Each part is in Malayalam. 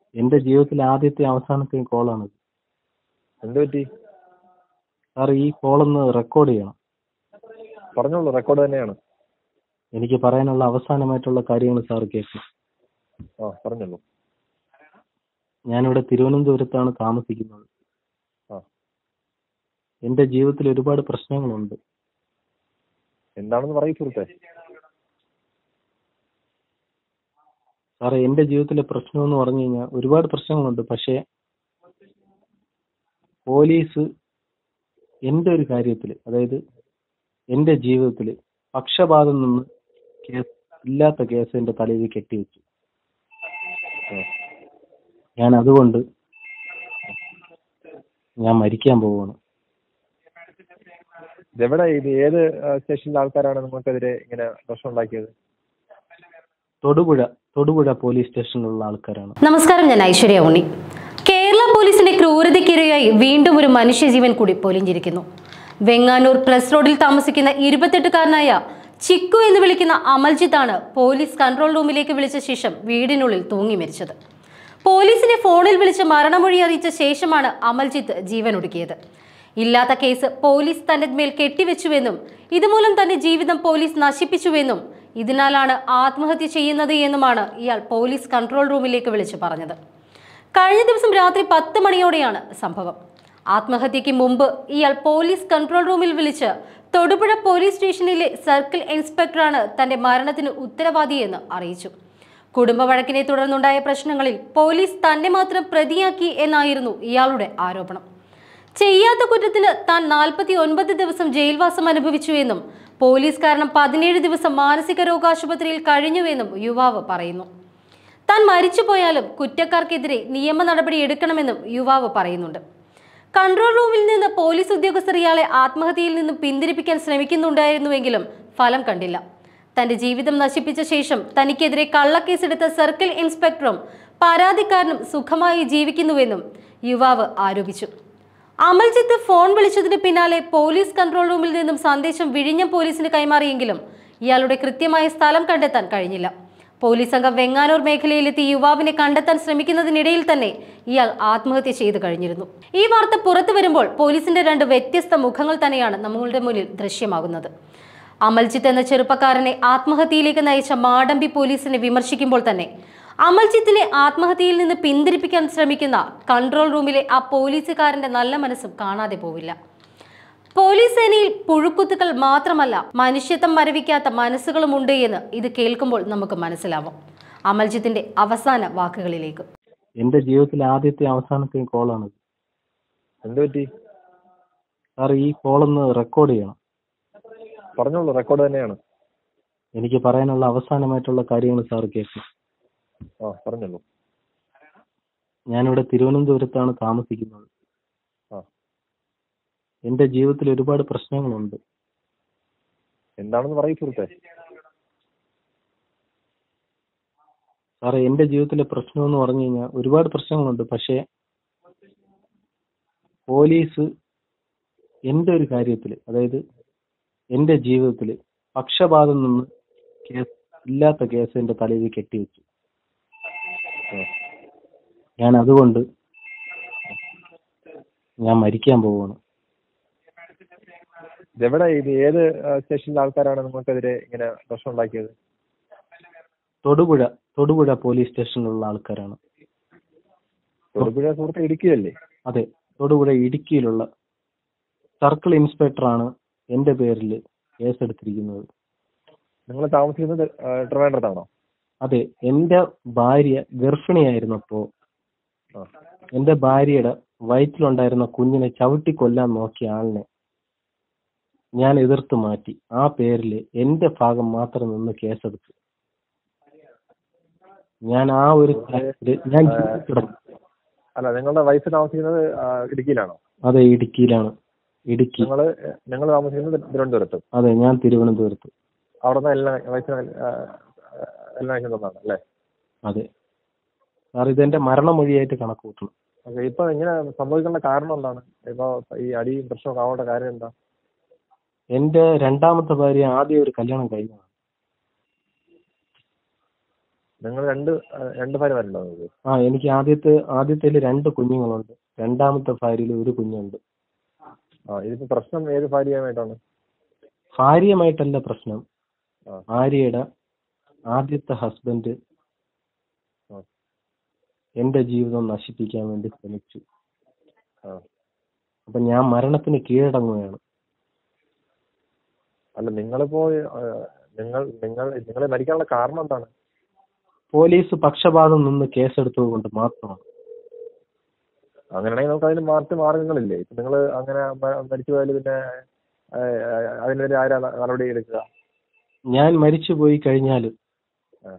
എന്റെ ജീവിതത്തിലെ ആദ്യത്തെ അവസാനത്തെയും കോളാണ് എന്ത് പറ്റി സാർ ഈ കോളൊന്ന് റെക്കോർഡ് ചെയ്യണം പറഞ്ഞോളൂ റെക്കോർഡ് തന്നെയാണ് എനിക്ക് പറയാനുള്ള അവസാനമായിട്ടുള്ള കാര്യങ്ങൾ സാർ കേൾക്കണം ആ പറഞ്ഞോളൂ ഞാനിവിടെ തിരുവനന്തപുരത്താണ് താമസിക്കുന്നത് ആ എന്റെ ജീവിതത്തിൽ ഒരുപാട് പ്രശ്നങ്ങളുണ്ട് എന്താണെന്ന് പറയൂ സുഹൃത്തെ സാറേ എന്റെ ജീവിതത്തിലെ പ്രശ്നം എന്ന് പറഞ്ഞു കഴിഞ്ഞാൽ ഒരുപാട് പ്രശ്നങ്ങളുണ്ട് പക്ഷേ പോലീസ് എന്റെ ഒരു കാര്യത്തിൽ അതായത് എന്റെ ജീവിതത്തിൽ പക്ഷപാതം നിന്ന് കേസ് ഇല്ലാത്ത കേസ് എന്റെ തലയിൽ കെട്ടിവെച്ചു ആ. ഞാൻ അതുകൊണ്ട് ഞാൻ മരിക്കാൻ പോവുകയാണ് ഇതെവിടെ ഇത് ഏത് ആ, സ്റ്റേഷനിലെ ആൾക്കാരാണ് നിങ്ങൾക്കെതിരെ ഇങ്ങനെ പ്രശ്നം ഉണ്ടാക്കിയത് തൊടുപുഴ തൊടുപുഴ പോലീസ് സ്റ്റേഷനിലുള്ള ആൾക്കാരാണ് നമസ്കാരം ഞാൻ ഐശ്വര്യ ഉണ്ണി കേരള പോലീസിന്റെ ക്രൂരതയ്ക്കിരയായി വീണ്ടും ഒരു മനുഷ്യജീവൻ കൂടി പൊലിഞ്ഞിരിക്കുന്നു വെങ്ങാനൂർ പ്രസ് റോഡിൽ താമസിക്കുന്ന ഇരുപത്തെട്ടുകാരനായ ചിക്കു എന്ന് വിളിക്കുന്ന അമൽജിത്താണ് പോലീസ് കൺട്രോൾ റൂമിലേക്ക് വിളിച്ച ശേഷം വീടിനുള്ളിൽ തൂങ്ങി മരിച്ചത് പോലീസിനെ ഫോണിൽ വിളിച്ച് മരണമൊഴി അറിയിച്ച ശേഷമാണ് അമൽജിത്ത് ജീവനൊടുക്കിയത് ഇല്ലാത്ത കേസ് പോലീസ് തന്റെ മേൽ കെട്ടിവെച്ചുവെന്നും ഇതുമൂലം തന്റെ ജീവിതം പോലീസ് നശിപ്പിച്ചുവെന്നും ഇതിനാലാണ് ആത്മഹത്യ ചെയ്യുന്നത് എന്നുമാണ് ഇയാൾ പോലീസ് കൺട്രോൾ റൂമിലേക്ക് വിളിച്ച് പറഞ്ഞത് കഴിഞ്ഞ ദിവസം രാത്രി പത്ത് മണിയോടെയാണ് സംഭവം ആത്മഹത്യയ്ക്ക് മുമ്പ് ഇയാൾ പോലീസ് കൺട്രോൾ റൂമിൽ വിളിച്ച് തൊടുപുഴ പോലീസ് സ്റ്റേഷനിലെ സർക്കിൾ ഇൻസ്പെക്ടറാണ് തന്റെ മരണത്തിന് ഉത്തരവാദിയെന്ന് അറിയിച്ചു കുടുംബ വഴക്കിനെ തുടർന്നുണ്ടായ പ്രശ്നങ്ങളിൽ പോലീസ് തന്നെ മാത്രം പ്രതിയാക്കി എന്നായിരുന്നു ഇയാളുടെ ആരോപണം ചെയ്യാത്ത കുറ്റത്തിന് താൻ നാൽപ്പത്തി ഒൻപത് ദിവസം ജയിൽവാസം അനുഭവിച്ചു എന്നും പോലീസ് കാരണം പതിനേഴ് ദിവസം മാനസിക രോഗാശുപത്രിയിൽ കഴിഞ്ഞുവെന്നും യുവാവ് പറയുന്നു താൻ മരിച്ചുപോയാലും കുറ്റക്കാർക്കെതിരെ നിയമ നടപടി എടുക്കണമെന്നും യുവാവ് പറയുന്നുണ്ട് കൺട്രോൾ റൂമിൽ നിന്ന് പോലീസ് ഉദ്യോഗസ്ഥർ ഇയാളെ ആത്മഹത്യയിൽ നിന്നും പിന്തിരിപ്പിക്കാൻ ശ്രമിക്കുന്നുണ്ടായിരുന്നുവെങ്കിലും ഫലം കണ്ടില്ല തന്റെ ജീവിതം നശിപ്പിച്ച ശേഷം തനിക്കെതിരെ കള്ളക്കേസെടുത്ത സർക്കിൾ ഇൻസ്പെക്ടറും പരാതിക്കാരനും സുഖമായി ജീവിക്കുന്നുവെന്നും യുവാവ് ആരോപിച്ചു അമൽജിത്ത് ഫോൺ വിളിച്ചതിന് പിന്നാലെ പോലീസ് കൺട്രോൾ റൂമിൽ നിന്നും സന്ദേശം വിഴിഞ്ഞം പോലീസിന് കൈമാറിയെങ്കിലും ഇയാളുടെ കൃത്യമായ സ്ഥലം കണ്ടെത്താൻ കഴിഞ്ഞില്ല പോലീസ് സംഘം വെങ്ങാനൂർ മേഖലയിലെത്തി യുവാവിനെ കണ്ടെത്താൻ ശ്രമിക്കുന്നതിനിടയിൽ തന്നെ ഇയാൾ ആത്മഹത്യ ചെയ്തു കഴിഞ്ഞിരുന്നു ഈ വാർത്ത പുറത്തു വരുമ്പോൾ പോലീസിന്റെ രണ്ട് വ്യത്യസ്ത മുഖങ്ങൾ തന്നെയാണ് നമ്മളുടെ മുന്നിൽ ദൃശ്യമാകുന്നത് അമൽജിത്ത് എന്ന ചെറുപ്പക്കാരനെ ആത്മഹത്യയിലേക്ക് നയിച്ച മാടമ്പി പോലീസിനെ വിമർശിക്കുമ്പോൾ തന്നെ അമൽജിത്തിനെ ആത്മഹത്യയിൽ നിന്ന് പിന്തിരിപ്പിക്കാൻ ശ്രമിക്കുന്ന കൺട്രോൾ റൂമിലെ ആ പോലീസുകാരന്റെ നല്ല മനസ്സും കാണാതെ പോവില്ല പോലീസ് സേനയിൽ പുഴുക്കുത്തുകൾ മാത്രമല്ല മനുഷ്യത്വം മരവിക്കാത്ത മനസ്സുകളുമുണ്ട് എന്ന് ഇത് കേൾക്കുമ്പോൾ നമുക്ക് മനസ്സിലാവും അമൽജിത്തിന്റെ അവസാന വാക്കുകളിലേക്ക് എന്റെ ജീവിതത്തിലെ ആദ്യത്തെ അവസാനത്തെയും കോളാണ് എന്ത് പറ്റി സാർ ഈ കോളൊന്ന് റെക്കോർഡ് ചെയ്യണം പറഞ്ഞോളൂ റെക്കോർഡ് തന്നെയാണ് എനിക്ക് പറയാനുള്ള അവസാനമായിട്ടുള്ള കാര്യങ്ങൾ സാർ കേൾക്കണം ആ പറഞ്ഞോളൂ ഞാനിവിടെ തിരുവനന്തപുരത്താണ് താമസിക്കുന്നത് ആ എന്റെ ജീവിതത്തിൽ ഒരുപാട് പ്രശ്നങ്ങളുണ്ട് എന്താണെന്ന് പറയൂ സുഹൃത്തെ സാറേ എന്റെ ജീവിതത്തിലെ പ്രശ്നം എന്ന് പറഞ്ഞു കഴിഞ്ഞാൽ ഒരുപാട് പ്രശ്നങ്ങളുണ്ട് പക്ഷേ പോലീസ് എന്റെ ഒരു കാര്യത്തിൽ അതായത് എന്റെ ജീവിതത്തിൽ പക്ഷപാതം നിന്ന് കേസ് ഇല്ലാത്ത കേസ് എന്റെ തലയിൽ കെട്ടിവെച്ചു ആ. ഞാൻ അതുകൊണ്ട് ഞാൻ മരിക്കാൻ പോവുകയാണ് ഇതെവിടെ ഇത് ഏത് ആ, സ്റ്റേഷനിലെ ആൾക്കാരാണ് നിങ്ങൾക്കെതിരെ ഇങ്ങനെ പ്രശ്നം ഉണ്ടാക്കിയത് തൊടുപുഴ തൊടുപുഴ പോലീസ് സ്റ്റേഷനിലുള്ള ആൾക്കാരാണ് തൊടുപുഴ സുഹൃത്തെ ഇടുക്കിയല്ലേ അതെ തൊടുപുഴ ഇടുക്കിയിലുള്ള സർക്കിൾ ഇൻസ്പെക്ടറാണ് എന്റെ പേരിൽ കേസെടുത്തിരിക്കുന്നത് നിങ്ങൾ താമസിക്കുന്നത് ആ, ട്രിവാൻഡ്രത്താണോ അതെ എന്റെ ഭാര്യ ഗർഭിണിയായിരുന്നപ്പോ ആ എന്റെ ഭാര്യയുടെ വയറ്റിലുണ്ടായിരുന്ന കുഞ്ഞിനെ ചവിട്ടി കൊല്ലാൻ നോക്കിയ ആളിനെ ഞാൻ എതിർത്ത് മാറ്റി ആ പേരിൽ എന്റെ ഭാഗം മാത്രം നിന്ന് കേസെടുത്തു ഞാൻ ആ ഒരു കാര്യത്തില് ഞാൻ ജീവിച്ചിടന്നു അല്ല നിങ്ങളുടെ വൈഫ് താമസിക്കുന്നത് ആ, ഇടുക്കിയിലാണോ അതെ ഇടുക്കിയിലാണ് ഇടുക്കി നിങ്ങൾ നിങ്ങൾ താമസിക്കുന്നത് തിരുവനന്തപുരത്തും അതെ ഞാൻ തിരുവനന്തപുരത്ത് അവിടെ നിന്ന് എല്ലാ വൈഫിന് എല്ലാ തന്നാണ് അല്ലേ അതെ സാർ ഇതെന്റെ മരണമൊഴിയായിട്ട് കണക്ക് കൂട്ടണം ഓക്കെ ഇപ്പൊ ഇങ്ങനെ സംഭവിക്കേണ്ട കാരണം എന്താണ് ഇപ്പൊ ഈ അടിയും പ്രശ്നമൊക്കെ ആവേണ്ട കാര്യം എന്താ എന്റെ രണ്ടാമത്തെ ഭാര്യ ആദ്യം ഒരു കല്യാണം കഴിഞ്ഞതാണ് നിങ്ങൾ രണ്ട് ആ, രണ്ട് ഭാര്യമാരുണ്ടോ നിങ്ങൾക്ക് ആ എനിക്ക് ആദ്യത്തെ ആദ്യത്തേൽ രണ്ട് കുഞ്ഞുങ്ങളുണ്ട് രണ്ടാമത്തെ ഭാര്യയിൽ ഒരു കുഞ്ഞുണ്ട് ആ ഇതിപ്പോ പ്രശ്നം ഏത് ഭാര്യയുമായിട്ടാണ് ഭാര്യയുമായിട്ടല്ല പ്രശ്നം ആ. ഭാര്യയുടെ ആദ്യത്തെ ഹസ്ബൻഡ് ആ. എന്റെ ജീവിതം നശിപ്പിക്കാൻ വേണ്ടി ശ്രമിച്ചു ആ അപ്പൊ ഞാൻ മരണത്തിന് കീഴടങ്ങുകയാണ് അല്ല നിങ്ങളിപ്പോ ആ, നിങ്ങൾ നിങ്ങൾ നിങ്ങൾ മരിക്കാനുള്ള കാരണം എന്താണ് പോലീസ് പക്ഷപാതം നിന്ന് കേസെടുത്തത് കൊണ്ട് മാത്രമാണ് അങ്ങനെയാണെങ്കിൽ നമുക്ക് അതിന് മാറ്റി മാർഗങ്ങളില്ലേ ഇപ്പൊ നിങ്ങൾ അങ്ങനെ മ- മരിച്ചു പോയാൽ പിന്നെ ആ, ആ, അതിനെതിരെ ആരാ ന- നടപടി എടുക്കുക ഞാൻ മരിച്ചു പോയി കഴിഞ്ഞാൽ ആ.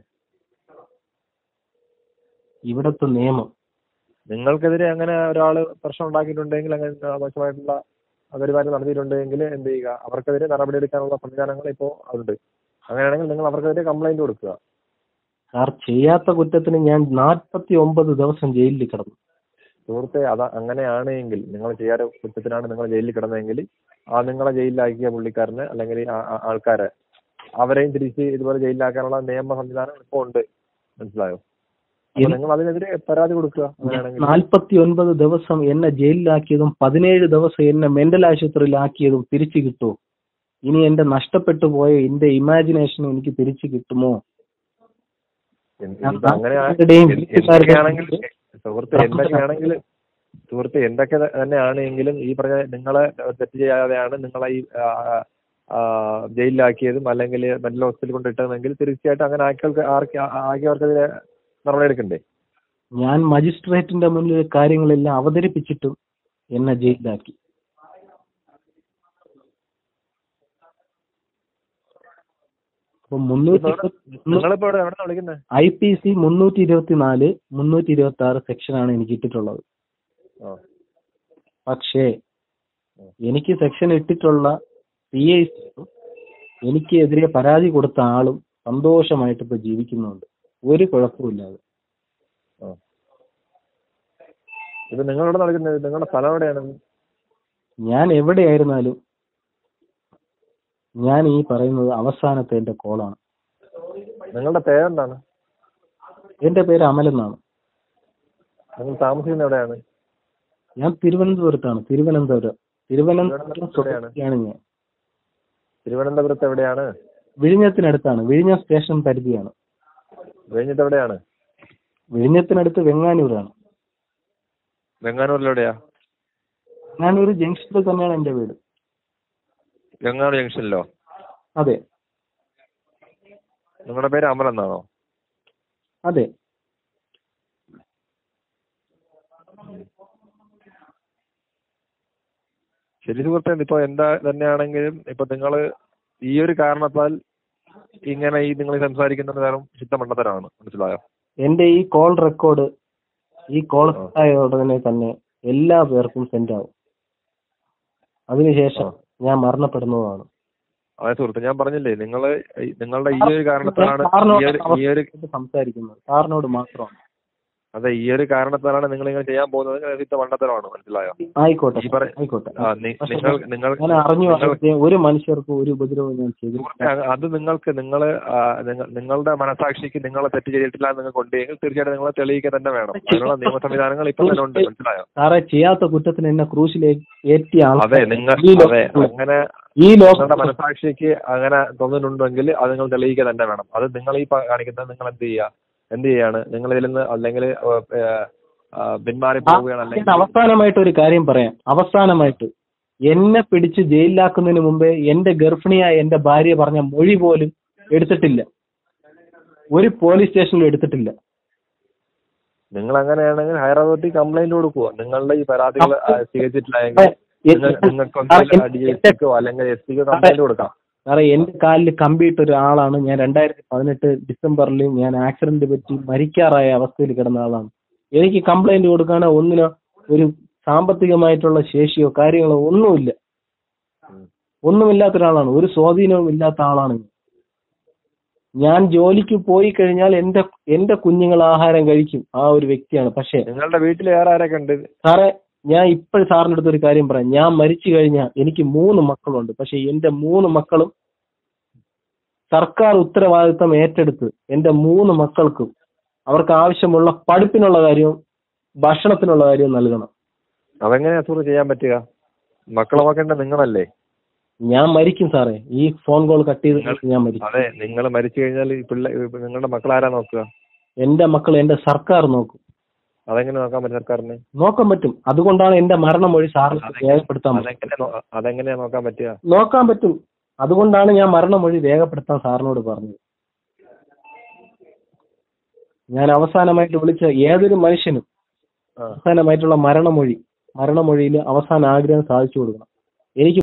ഇവിടത്തെ നിയമം നിങ്ങൾക്കെതിരെ അങ്ങനെ ഒരാള് പ്രശ്നം ഉണ്ടാക്കിയിട്ടുണ്ടെങ്കിൽ അങ്ങനെ മോശമായിട്ടുള്ള പെരുമാറ്റം നടത്തിയിട്ടുണ്ടെങ്കിൽ എന്ത് ചെയ്യുക അവർക്കെതിരെ നടപടി എടുക്കാനുള്ള സംവിധാനങ്ങൾ ഇപ്പോൾ ഉണ്ട് അങ്ങനെയാണെങ്കിൽ നിങ്ങൾ അവർക്കെതിരെ കംപ്ലൈന്റ് കൊടുക്കുക സാർ ചെയ്യാത്ത കുറ്റത്തിന് ഞാൻ നാൽപ്പത്തി ഒമ്പത് ദിവസം ജയിലിൽ കിടന്നു സുഹൃത്തെ അത് അങ്ങനെയാണെങ്കിൽ നിങ്ങൾ ചെയ്യാത്ത കുറ്റത്തിനാണ് നിങ്ങൾ ജയിലിൽ കിടന്നതെങ്കിൽ ആ നിങ്ങളെ ജയിലിലാക്കിയ പുള്ളിക്കാരനെ അല്ലെങ്കിൽ ആ- ആ- ആൾക്കാരെ അവരെയും തിരിച്ച് ഇതുപോലെ ജയിലിലാക്കാനുള്ള നിയമ സംവിധാനം ഇപ്പോൾ ഉണ്ട് മനസ്സിലായോ അപ്പൊ എൻ- നിങ്ങൾ അതിനെതിരെ പരാതി കൊടുക്കുക അങ്ങനെയാണെങ്കിൽ നാൽപ്പത്തി ഒൻപത് ദിവസം എന്നെ ജയിലിലാക്കിയതും പതിനേഴ് ദിവസം എന്നെ മെന്റൽ ആശുപത്രിയിലാക്കിയതും തിരിച്ചു കിട്ടുമോ ഇനി എന്റെ നഷ്ടപ്പെട്ടു പോയ എന്റെ ഇമാജിനേഷൻ എനിക്ക് തിരിച്ചു കിട്ടുമോ എന്ത് ഞാൻ ഇത് അങ്ങനെ ആ- നാട്ടുകാരുടെയും എന്ത് വീട്ടുകാരുടെയും എന്തൊക്കെയാണെങ്കിൽ സുഹൃത്ത് എന്തൊക്കെയാണെങ്കിൽ സുഹൃത്ത് എന്തൊക്കെ ത- തന്നെയാണെങ്കിലും ഈ പറഞ്ഞ നിങ്ങളെ തെറ്റ് ചെയ്യാതെയാണ് നിങ്ങളെ ഈ ആ, ആ, ജയിലിലാക്കിയതും അല്ലെങ്കിൽ മെന്റൽ ഹോസ്പിറ്റലിൽ കൊണ്ടിട്ടതെങ്കിൽ തീർച്ചയായിട്ടും അങ്ങനെ ആക്കിയവർക്ക് ആർക്ക് ആ- ആക്കിയവർക്കെതിരെ നടപടി എടുക്കണ്ടേ ഞാൻ മജിസ്ട്രേറ്റിന്റെ മുന്നിൽ കാര്യങ്ങളെല്ലാം അവതരിപ്പിച്ചിട്ടും എന്നെ ജയിലിലാക്കി അപ്പൊ മുന്നൂറ്റി നിങ്ങളിപ്പോ ഇവിടെ എവിടെ വിളിക്കുന്നത് ഐ പി സി മുന്നൂറ്റി ഇരുപത്തിനാല് മുന്നൂറ്റി ഇരുപത്തി ആറ് സെക്ഷനാണ് എനിക്ക് ഇട്ടിട്ടുള്ളത് ആ പക്ഷേ എനിക്ക് സെക്ഷൻ ഇട്ടിട്ടുള്ള പി ഐ എനിക്ക് എതിരെ പരാതി കൊടുത്ത ആളും സന്തോഷമായിട്ട് ഇപ്പൊ ജീവിക്കുന്നുണ്ട് ഒരു കുഴപ്പമില്ലാതെ ആ ഇത് നിങ്ങളെവിടെ നടക്കുന്നത് നിങ്ങളുടെ സ്ഥലം എവിടെയാണ് ഞാൻ എവിടെയായിരുന്നാലും ഞാൻ ഈ പറയുന്നത് അവസാനത്തെ എന്റെ കോളാണ് നിങ്ങളുടെ പേരെന്താണ് എന്റെ പേര് അമൽ എന്നാണ് നിങ്ങൾ താമസിക്കുന്നത് എവിടെയാണ് ഞാൻ തിരുവനന്തപുരത്താണ് തിരുവനന്തപുരം തിരുവനന്തപുരം എവിടെയാണ്? സ്വദേശിയാണ് ഞാൻ തിരുവനന്തപുരത്ത് എവിടെയാണ് വിഴിഞ്ഞത്തിനടുത്താണ് വിഴിഞ്ഞ സ്റ്റേഷൻ പരിധിയാണ് കഴിഞ്ഞിട്ട് എവിടെയാണ് വിഴിഞ്ഞത്തിനടുത്ത് വെങ്ങാനൂരാണ് വെങ്ങാനൂരിൽ എവിടെയാ വെങ്ങാനൂർ ജംഗ്ഷനിൽ തന്നെയാണ് എന്റെ വീട് വെങ്ങാനൂർ ജംഗ്ഷനിലോ അതെ നിങ്ങളുടെ പേര് അമൽ എന്നാണോ അതെ ശരി സുഹൃത്തെ ഇപ്പൊ എന്താ തന്നെയാണെങ്കിലും ഇപ്പൊ നിങ്ങൾ ഈ ഒരു കാരണത്താൽ ഇങ്ങനെ ഈ നിങ്ങൾ സംസാരിക്കുന്നത് കാരണം ശുദ്ധ മണ്ടത്തരമാണ് മനസ്സിലായോ എന്റെ ഈ കോൾ റെക്കോർഡ് ഈ കോൾ ആ. ആയ ഉടനെ തന്നെ എല്ലാ പേർക്കും സെൻഡ് ആവും അതിനുശേഷം ഞാൻ മരണപ്പെടുന്നതാണ് അതെ സുഹൃത്തെ ഞാൻ പറഞ്ഞില്ലേ നിങ്ങൾ നിങ്ങളുടെ ഈ ഒരു കാരണത്താലാണ് സാറിനോട് ഈ ഒരു ഈ ഒരു സംസാരിക്കുന്നത് സാറിനോട് മാത്രമാണ് അതെ ഈ ഒരു കാരണത്താലാണ് നിങ്ങൾ ഇങ്ങനെ ചെയ്യാൻ പോകുന്നത് ശുദ്ധ മണ്ടത്തരമാണ് മനസ്സിലായോ ആയിക്കോട്ടെ ഈ പറ- ആയിക്കോട്ടെ ആ, നി- നിങ്ങൾ നിങ്ങൾ ഞാൻ അറിഞ്ഞു നിങ്ങൾ- അറിഞ്ഞ് ഒരു മനുഷ്യർക്കും ഒരു ഉപദ്രവവും ഞാൻ ചെയ്തിട്ടില്ല സുഹൃത്തെ അത് അത് നിങ്ങൾക്ക് നിങ്ങൾ നിങ്ങളുടെ മനസാക്ഷിക്ക് നിങ്ങളെ തെറ്റ് ചെയ്തിട്ടില്ല എന്ന് നിങ്ങൾക്ക് ഉണ്ടെങ്കിൽ തീർച്ചയായിട്ടും നിങ്ങളെ തെളിയിക്കുക തന്നെ വേണം അതിനുള്ള നിയമ സംവിധാനങ്ങൾ ഇപ്പൊ തന്നെ ഉണ്ട് മനസ്സിലായോ സാറേ ചെയ്യാത്ത കുറ്റത്തിന് എന്നെ ക്രൂശിലേക്ക് ഏറ്റിയ അതെ ആൾക്കാർ നിങ്ങൾ ഈ അതെ ലോകത്ത് അങ്ങനെ ഈ നിങ്ങളുടെ ലോകത്ത് മനസാക്ഷിക്ക് അങ്ങനെ തോന്നുന്നുണ്ടെങ്കിൽ അത് നിങ്ങൾ തെളിയിക്കുക തന്നെ വേണം അത് നിങ്ങൾ ഈ പ- കാണിക്കുന്നത് നിങ്ങൾ എന്ത് ചെയ്യുക എന്ത് ചെയ്യാണ് നിങ്ങൾ ഇതിൽ നിന്ന് അല്ലെങ്കിൽ പിന്മാറി പോവുകയാണ് ഞാൻ അല്ലെങ്കിൽ അവസാനമായിട്ട് ഒരു കാര്യം പറയാം അവസാനമായിട്ട് എന്നെ പിടിച്ച് ജയിലിലാക്കുന്നതിന് മുമ്പേ എന്റെ ഗർഭിണിയായ എന്റെ ഭാര്യ പറഞ്ഞ മൊഴി പോലും എടുത്തിട്ടില്ല ഒരു പോലീസ് സ്റ്റേഷനിലും എടുത്തിട്ടില്ല നിങ്ങൾ അങ്ങനെയാണെങ്കിൽ ഹയർ അതോറിറ്റി കംപ്ലൈന്റ് കൊടുക്കുക നിങ്ങളുടെ ഈ പരാതികൾ ആ, സ്വീകരിച്ചിട്ടില്ലെങ്കിൽ നിങ്ങൾ നിങ്ങൾക്ക് ഡി എസ് പിക്കോ അല്ലെങ്കിൽ എസ് പിക്കോ കംപ്ലൈന്റ് കൊടുക്കാം സാറേ എന്റെ കാലിൽ കമ്പിയിട്ട ഒരാളാണ് ഞാൻ രണ്ടായിരത്തി പതിനെട്ട് ഡിസംബറിൽ ഞാൻ ആക്സിഡന്റ് പറ്റി മരിക്കാറായ അവസ്ഥയിൽ കിടന്ന ആളാണ് എനിക്ക് കംപ്ലൈന്റ് കൊടുക്കാനോ ഒന്നിനോ ഒരു സാമ്പത്തികമായിട്ടുള്ള ശേഷിയോ കാര്യങ്ങളോ ഒന്നുമില്ല ഉം. ഒന്നുമില്ലാത്ത ഒരാളാണ് ഒരു സ്വാധീനവും ഇല്ലാത്ത ആളാണ് ഞാൻ. ഞാൻ ജോലിക്ക് പോയി കഴിഞ്ഞാൽ എന്റെ എന്റെ കുഞ്ഞുങ്ങൾ ആഹാരം കഴിക്കും ആ ഒരു വ്യക്തിയാണ് പക്ഷേ നിങ്ങളുടെ വീട്ടിൽ വേറെ ആരൊക്കെ ഉണ്ട് സാറേ ഞാൻ ഇപ്പോൾ സാറിന്റെ അടുത്ത് ഒരു കാര്യം പറയാം ഞാൻ മരിച്ചു കഴിഞ്ഞാൽ എനിക്ക് മൂന്ന് മക്കളുണ്ട് പക്ഷെ എന്റെ മൂന്ന് മക്കളും സർക്കാർ ഉത്തരവാദിത്തം ഏറ്റെടുത്ത് എന്റെ മൂന്ന് മക്കൾക്കും അവർക്ക് ആവശ്യമുള്ള പഠിപ്പിനുള്ള കാര്യവും ഭക്ഷണത്തിനുള്ള കാര്യവും നൽകണം അതെങ്ങനെയാ സുഹൃത്ത് ചെയ്യാൻ പറ്റുക മക്കളെ നോക്കേണ്ട നിങ്ങളല്ലേ ഞാൻ മരിക്കും സാറേ ഈ ഫോൺ കോൾ കട്ട് ചെയ്ത് ഞാൻ മരിക്കും അതെ നിങ്ങൾ മരിച്ചു കഴിഞ്ഞാൽ ഈ പിള്ളേ നിങ്ങളുടെ മക്കൾ ആരാ നോക്കുക എന്റെ മക്കൾ എന്റെ സർക്കാർ നോക്കും അതെങ്ങനെ നോക്കാൻ പറ്റും സർക്കാരിന് നോക്കാൻ പറ്റും അതുകൊണ്ടാണ് എന്റെ മരണമൊഴി സാറിന് രേഖപ്പെടുത്താൻ പറ്റും അതെങ്ങനെ നോ- അതെങ്ങനെയാ നോക്കാൻ പറ്റുക നോക്കാൻ പറ്റും അതുകൊണ്ടാണ് ഞാൻ മരണമൊഴി രേഖപ്പെടുത്താൻ സാറിനോട് പറഞ്ഞത് ഞാൻ അവസാനമായിട്ട് വിളിച്ച ഏതൊരു മനുഷ്യനും ആ. അവസാനമായിട്ടുള്ള മരണമൊഴി മരണമൊഴിയിൽ അവസാന ആഗ്രഹം സാധിച്ചു കൊടുക്കണം എനിക്ക്